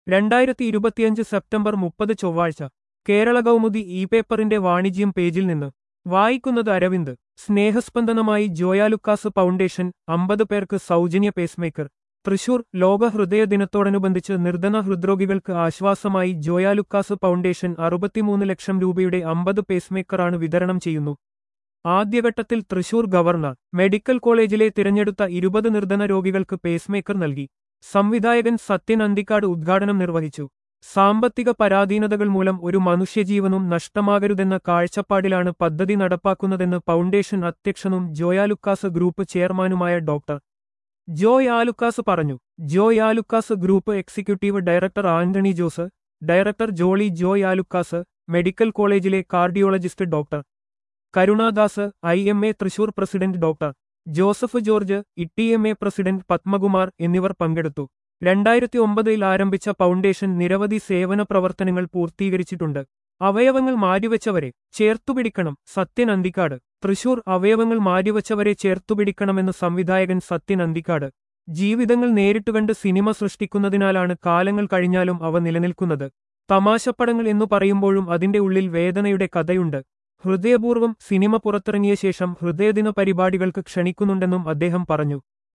രണ്ടായിരത്തി ഇരുപത്തിയഞ്ച് സെപ്റ്റംബർ മുപ്പത് ചൊവ്വാഴ്ച കേരള കൗമുദി ഇ പേപ്പറിന്റെ വാണിജ്യം പേജിൽ നിന്ന് വായിക്കുന്നത് അരവിന്ദ് സ്നേഹസ്പന്ദനമായി ജോയാലുക്കാസ് ഫൗണ്ടേഷൻ അമ്പത് പേർക്ക് സൗജന്യ പേസ്മേക്കർ തൃശൂർ ലോക ഹൃദയ ദിനത്തോടനുബന്ധിച്ച് നിർധന ഹൃദ്രോഗികൾക്ക് ആശ്വാസമായി ജോയാലുക്കാസ് ഫൗണ്ടേഷൻ അറുപത്തിമൂന്ന് ലക്ഷം രൂപയുടെ അമ്പത് പേസ്മേക്കറാണ് വിതരണം ചെയ്യുന്നു ആദ്യഘട്ടത്തിൽ തൃശൂർ ഗവർണർ മെഡിക്കൽ കോളേജിലെ തിരഞ്ഞെടുത്ത ഇരുപത് നിർധന രോഗികൾക്ക് പേസ്മേക്കർ നൽകി സംവിധായകൻ സത്യൻ അന്തിക്കാട് ഉദ്ഘാടനം നിർവഹിച്ചു സാമ്പത്തിക പരാധീനതകൾ മൂലം ഒരു മനുഷ്യജീവനും നഷ്ടമാകരുതെന്ന കാഴ്ചപ്പാടിലാണ് പദ്ധതി നടപ്പാക്കുന്നതെന്ന് ഫൗണ്ടേഷൻ അധ്യക്ഷനും ജോയാലുക്കാസ് ഗ്രൂപ്പ് ചെയർമാനുമായ ഡോക്ടർ ജോയ് ആലുക്കാസ് പറഞ്ഞു Joy Alukkas group executive director Antony Jose director Jolly Joy Alukkas medical കോളേജിലെ cardiologist doctor Karunadas I M A Thrissur president doctor Joseph George E M A president Padmakumar എന്നിവർ പങ്കെടുത്തു രണ്ടായിരത്തി ഒമ്പതിൽ ആരംഭിച്ച ഫൗണ്ടേഷൻ നിരവധി സേവന പ്രവർത്തനങ്ങൾ പൂർത്തീകരിച്ചിട്ടുണ്ട് അവയവങ്ങൾ മാറ്റിവെച്ചവരെ ചേർത്തുപിടിക്കണം സത്യൻ അന്തിക്കാട് തൃശൂർ അവയവങ്ങൾ മാറ്റിവെച്ചവരെ ചേർത്തുപിടിക്കണമെന്ന് സംവിധായകൻ സത്യൻ അന്തിക്കാട് ജീവിതങ്ങൾ നേരിട്ടുകണ്ട് സിനിമ സൃഷ്ടിക്കുന്നതിനാലാണ് കാലങ്ങൾ കഴിഞ്ഞാലും അവ നിലനിൽക്കുന്നത് തമാശപ്പടങ്ങൾ എന്നു പറയുമ്പോഴും അതിന്റെ ഉള്ളിൽ വേദനയുടെ കഥയുണ്ട് ഹൃദയപൂർവ്വം സിനിമ പുറത്തിറങ്ങിയ ശേഷം ഹൃദയദിന പരിപാടികൾക്ക് ക്ഷണിക്കുന്നുണ്ടെന്നും അദ്ദേഹം പറഞ്ഞു